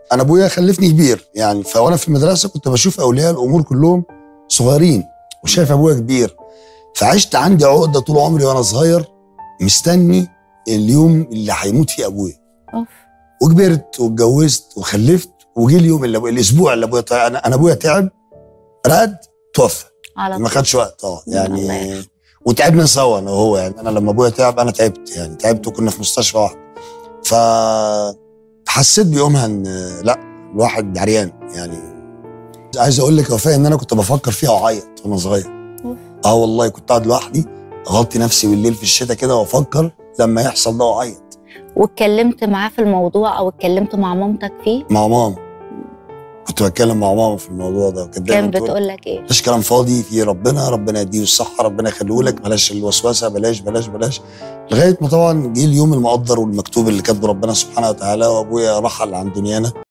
انا ابويا خلفني كبير يعني فوانا في المدرسه كنت بشوف اولياء الامور كلهم صغيرين وشايف ابويا كبير فعشت عندي عقده طول عمري وانا صغير مستني اليوم اللي هيموت فيه ابويا أوف. وكبرت واتجوزت وخلفت وجي اليوم اللي أبويا الاسبوع اللي ابويا طلع انا انا ابويا تعب رقد توفى على ما طول خدش وقت اه الله يعني يرحمه. وتعبنا سوا انا وهو يعني انا لما ابويا تعب انا تعبت يعني تعبت وكنا في مستشفى واحد ف حسيت بيومها ان لا الواحد عريان يعني عايز اقول لك يا وفاء ان انا كنت بفكر فيها واعيط وانا صغير أوف. اه والله كنت قاعد لوحدي اغطي نفسي بالليل في الشتاء كده وافكر لما يحصل ده واعيط واتكلمت معاه في الموضوع او اتكلمت مع مامتك فيه مع ماما كنت بتكلم مع ماما في الموضوع ده وكانت دايما كان تقول بتقول لك ايه مفيش كلام فاضي في ربنا ربنا يديه الصحة ربنا يخليه لك بلاش الوسوسة بلاش بلاش بلاش لغاية ما طبعا جه اليوم المقدر والمكتوب اللي كاتبه ربنا سبحانه وتعالى وابويا رحل عن دنيانا